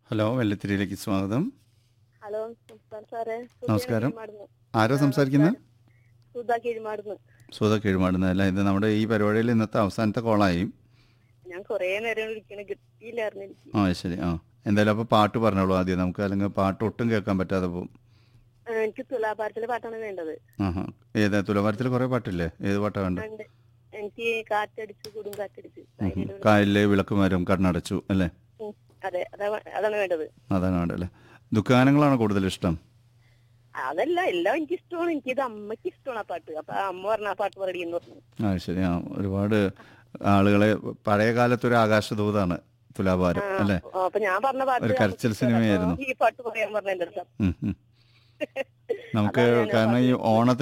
Hello വെള്ളത്തിരിയിലേക്ക് സ്വാഗതം hello നമസ്കാരം സാറേ സുധയാണ് നമസ്കാരം. കീഴ്മാടുന്ന്. ആരാ സംസാരിക്കുന്നത് സുധ കീഴ്മാടുന്ന് സുധ കീഴ്മാടുന്നത് അല്ല ഇത് നമ്മുടെ ഈ പരിപാടിയിൽ ഇന്നത്തെ അവസാനത്തെ കോളായി ഞാൻ കൊറേ നേരം വിളിക്കണ കിട്ടിയില്ലായിരുന്നു എനിക്ക് ആ ശരി ആ എന്തായാലും അപ്പോൾ പാട്ട് പറഞ്ഞോളൂ ആദ്യം നമുക്ക് അല്ലെങ്കിൽ പാട്ട് ഒട്ടും കേൾക്കാൻ പറ്റാതെ പോകും ആ, എനിക്ക് തുലാഭാരത്തിലെ പാട്ടാണ് വേണ്ടത് ആഹാ ഏതാ തുലഭാരത്തിൽ കുറേ പാട്ടില്ലേ ഏത് പാട്ടാണ് വേണ്ടത് ഉണ്ട്. എനിക്ക് കാറ്റടിച്ച് കൊടും കാറ്റടിച്ച് അതിന്റെ ഒരു- കായലിലെ വിളക്കുമരം കണ്ണടച്ചു അല്ലേ ഉം, അതെ അതാ വേ- അതാണ് വേണ്ടത് അതാണ് വേണ്ടത് അല്ലേ ദുഃഖഗാനങ്ങളാണ് കൂടുതൽ ഇഷ്ടം അതല്ല എല്ലാം എനിക്ക് ഇഷ്ടമാണ് എനിക്ക് ഇത് അമ്മയ്ക്ക് ഇഷ്ടമാണ് ആ പാട്ട് അപ്പൊ ആ അമ്മ പറഞ്ഞ ആ പാട്ട് പറയണെന്ന് പറഞ്ഞു ആ ശരി ആ ഒരുപാട് ആളുകളെ പഴയ കാലത്തൊരു ആകാശദൂതാണ് തുലാഭാരം അല്ലേ ആ, അപ്പൊ ഞാൻ പറഞ്ഞ പാട്ട് ഒരു കരച്ചിൽ അമ്മയ്ക്ക് ഇഷ്ടമാണ്. സിനിമയായിരുന്നു. അപ്പൊ ഈ പാട്ട് പറയാൻ പറഞ്ഞ എന്റെ അടുത്ത് ഉം, ഉം. നമുക്ക് അതാണ് ഞാൻ കാരണം ഈ ഓണത്തിന്